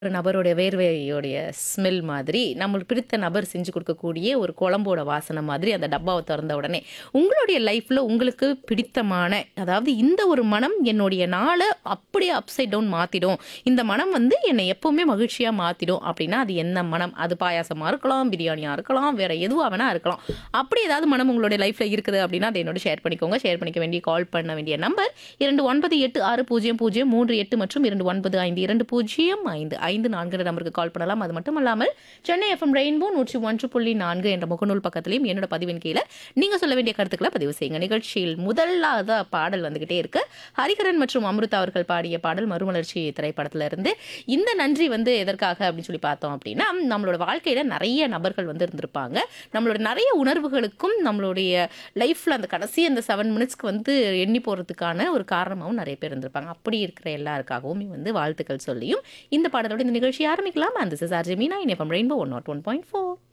ஒரு நபருடைய வேர்வையோடைய ஸ்மெல் மாதிரி நம்மளுக்கு பிடித்த நபர் செஞ்சு கொடுக்கக்கூடிய ஒரு குழம்போட வாசனை மாதிரி அந்த டப்பாவை திறந்த உடனே உங்களுடைய லைஃப்பில் உங்களுக்கு பிடித்தமான அதாவது இந்த ஒரு மனம் என்னுடைய நாளை அப்படியே அப்சைட் டவுன் மாற்றிடும் இந்த மனம் வந்து என்னை எப்போவுமே மகிழ்ச்சியாக மாற்றிடும் அப்படின்னா அது என்ன மனம் அது பாயாசமாக இருக்கலாம் பிரியாணியாக இருக்கலாம் வேற எதுவாக வேணா இருக்கலாம் அப்படி ஏதாவது மனம் உங்களுடைய லைஃப்பில் இருக்குது அப்படின்னா அதை என்னோட ஷேர் பண்ணிக்கோங்க ஷேர் பண்ணிக்க வேண்டிய கால் பண்ண வேண்டிய நம்பர் இரண்டு ஒன்பது எட்டு ஆறு பூஜ்ஜியம் பூஜ்ஜியம் மூன்று எட்டு மற்றும் இரண்டு ஒன்பது ஐந்து இரண்டு பூஜ்ஜியம் ஐந்து ஐந்து நான்கு நம்பருக்கு கால் பண்ணலாம் அது மட்டும் இல்லாமல் சென்னை எஃப்எம் ரெயின்போ நூற்றி ஒன்று புள்ளி நான்கு என்ற முகநூல் பக்கத்திலையும் என்னோட பதிவின் கீழே நீங்க சொல்ல வேண்டிய கருத்துக்களை பதிவு செய்யுங்க நிகழ்ச்சியில் முதலாத பாடல் வந்துகிட்டே இருக்கு ஹரிகரன் மற்றும் அமிர்தா அவர்கள் பாடிய பாடல் மறுமலர்ச்சி திரைப்படத்துல இருந்து இந்த நன்றி வந்து எதற்காக அப்படின்னு சொல்லி பார்த்தோம் அப்படின்னா நம்மளோட வாழ்க்கையில நிறைய நபர்கள் வந்து இருந்திருப்பாங்க நம்மளோட நிறைய உணர்வுகளுக்கும் நம்மளுடைய லைஃப்ல அந்த கடைசி அந்த செவன் மினிட்ஸ்க்கு வந்து எண்ணி போறதுக்கான ஒரு காரணமாகவும் நிறைய பேர் இருந்திருப்பாங்க அப்படி இருக்கிற எல்லாருக்காகவும் வந்து வாழ்த்துக்கள் சொல்லியும் இந்த பாடலோட இந்த நிகழ்ச்சி ஆரம்பிக்கலாம் அந்த சிஸ் RJ Meena in FM Rainbow one nought one point four